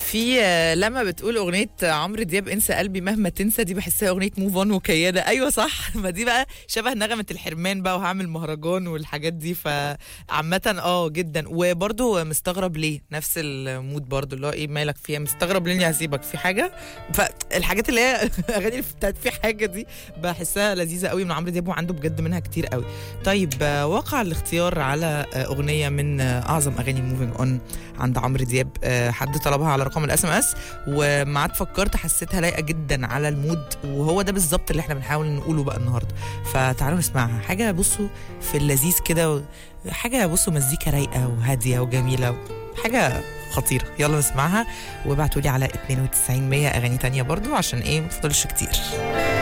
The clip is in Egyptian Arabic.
في آه، لما بتقول اغنيه عمرو دياب انسى قلبي مهما تنسى دي بحسها اغنيه موف اون وكياده ايوه صح ما دي بقى شبه نغمه الحرمان بقى وهعمل مهرجان والحاجات دي فعامه اه جدا وبرده مستغرب ليه نفس المود برضو اللي هو ايه مالك فيها مستغرب ليه إني هسيبك في حاجه فالحاجات اللي هي اغاني اللي بتاعت في حاجه دي بحسها لذيذه قوي من عمرو دياب وعنده بجد منها كتير قوي طيب آه، وقع الاختيار على آه، اغنيه من آه، اعظم اغاني موفينج اون عند عمرو دياب آه، حد طلبها على رقم الاس ام اس ومعاد فكرت حسيتها لايقه جدا على المود وهو ده بالظبط اللي احنا بنحاول نقوله بقى النهارده فتعالوا نسمعها حاجه بصوا في اللذيذ كده و- حاجه بصوا مزيكا رايقه وهاديه وجميله حاجه خطيره يلا نسمعها وابعتوا لي على 92 100 اغاني تانية برضو عشان ايه مفضلش كتير